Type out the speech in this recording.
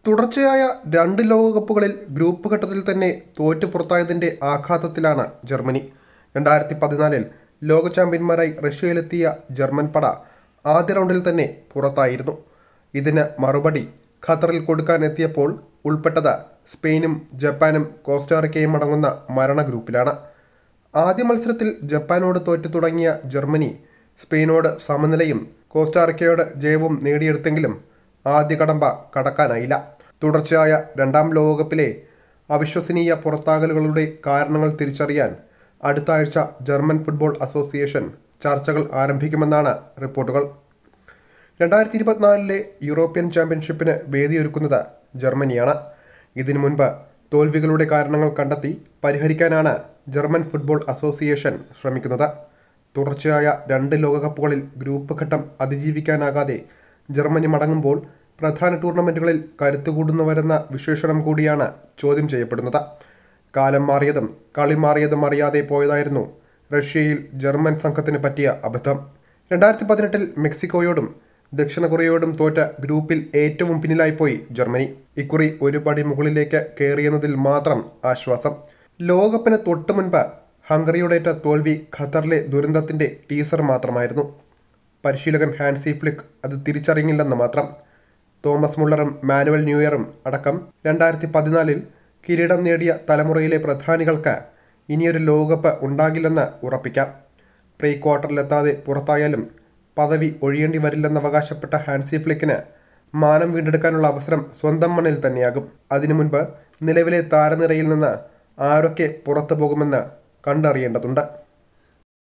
തുടർച്ചയായ രണ്ട് ലോകകപ്പുകളിൽ ഗ്രൂപ്പ് ഘട്ടത്തിൽ തന്നെ തോറ്റു പുറത്തായതിൻ്റെ ആഘാതത്തിലാണ് ജർമ്മനി രണ്ടായിരത്തി പതിനാലിൽ ലോക ചാമ്പ്യന്മാരായി റഷ്യയിലെത്തിയ ജർമ്മൻ പട ആദ്യ റൗണ്ടിൽ തന്നെ പുറത്തായിരുന്നു ഇതിന് മറുപടി ഖത്തറിൽ കൊടുക്കാൻ എത്തിയപ്പോൾ ഉൾപ്പെട്ടത് സ്പെയിനും ജപ്പാനും കോസ്റ്റാറിക്കയും അടങ്ങുന്ന മരണ ഗ്രൂപ്പിലാണ് ആദ്യ മത്സരത്തിൽ ജപ്പാനോട് തോറ്റു തുടങ്ങിയ ജർമ്മനി സ്പെയിനോട് സമനിലയും കോസ്റ്റാറിക്കയോട് ജയവും നേടിയെടുത്തെങ്കിലും ആദ്യ കടമ്പ കടക്കാനായില്ല തുടർച്ചയായ രണ്ടാം ലോകകപ്പിലെ അവിശ്വസനീയ പുറത്താകലുകളുടെ കാരണങ്ങൾ തിരിച്ചറിയാൻ അടുത്ത ആഴ്ച ജർമ്മൻ ഫുട്ബോൾ അസോസിയേഷൻ ചർച്ചകൾ ആരംഭിക്കുമെന്നാണ് റിപ്പോർട്ടുകൾ രണ്ടായിരത്തി ഇരുപത്തിനാലിലെ യൂറോപ്യൻ ചാമ്പ്യൻഷിപ്പിന് വേദിയൊരുക്കുന്നത് ജർമ്മനിയാണ് ഇതിനു മുൻപ് തോൽവികളുടെ കാരണങ്ങൾ കണ്ടെത്തി പരിഹരിക്കാനാണ് ജർമ്മൻ ഫുട്ബോൾ അസോസിയേഷൻ ശ്രമിക്കുന്നത് തുടർച്ചയായ രണ്ട് ലോകകപ്പുകളിൽ ഗ്രൂപ്പ് ഘട്ടം അതിജീവിക്കാനാകാതെ ജർമ്മനി മടങ്ങുമ്പോൾ പ്രധാന ടൂർണമെൻറ്റുകളിൽ കരുത്തുകൂടുന്നവരെന്ന വിശേഷണം കൂടിയാണ് ചോദ്യം ചെയ്യപ്പെടുന്നത് കാലം മാറിയതും കളി മാറിയതും അറിയാതെ പോയതായിരുന്നു റഷ്യയിൽ ജർമ്മൻ സംഘത്തിന് പറ്റിയ അബദ്ധം രണ്ടായിരത്തി പതിനെട്ടിൽ മെക്സിക്കോയോടും ദക്ഷിണ കൊറിയയോടും തോറ്റ ഗ്രൂപ്പിൽ ഏറ്റവും പിന്നിലായിപ്പോയി ജർമ്മനി ഇക്കുറി ഒരു പടി മുകളിലേക്ക് കയറിയെന്നതിൽ മാത്രം ആശ്വാസം ലോകകപ്പിന് തൊട്ടു മുൻപ് ഹംഗറിയുടേറ്റ തോൽവി ഖത്തറിലെ ദുരന്തത്തിന്റെ ടീസർ മാത്രമായിരുന്നു പരിശീലകൻ ഹാൻസി ഫ്ലിക്ക് അത് തിരിച്ചറിഞ്ഞില്ലെന്ന് മാത്രം തോമസ് മുള്ളറും മാനുവൽ ന്യൂയറും അടക്കം രണ്ടായിരത്തി പതിനാലിൽ കിരീടം നേടിയ തലമുറയിലെ പ്രധാനികൾക്ക് ഇനിയൊരു ലോകകപ്പ് ഉണ്ടാകില്ലെന്ന് ഉറപ്പിക്കാം പ്രീ ക്വാർട്ടറിലെത്താതെ പുറത്തായാലും പദവി ഒഴിയേണ്ടി വരില്ലെന്ന് അവകാശപ്പെട്ട ഹാൻസി ഫ്ലിക്കിന് മാനം വീണ്ടെടുക്കാനുള്ള അവസരം സ്വന്തം മണ്ണിൽ തന്നെയാകും അതിനു മുൻപ് നിലവിലെ താരനിരയിൽ നിന്ന് ആരൊക്കെ പുറത്തു പോകുമെന്ന് കണ്ടറിയേണ്ടതുണ്ട്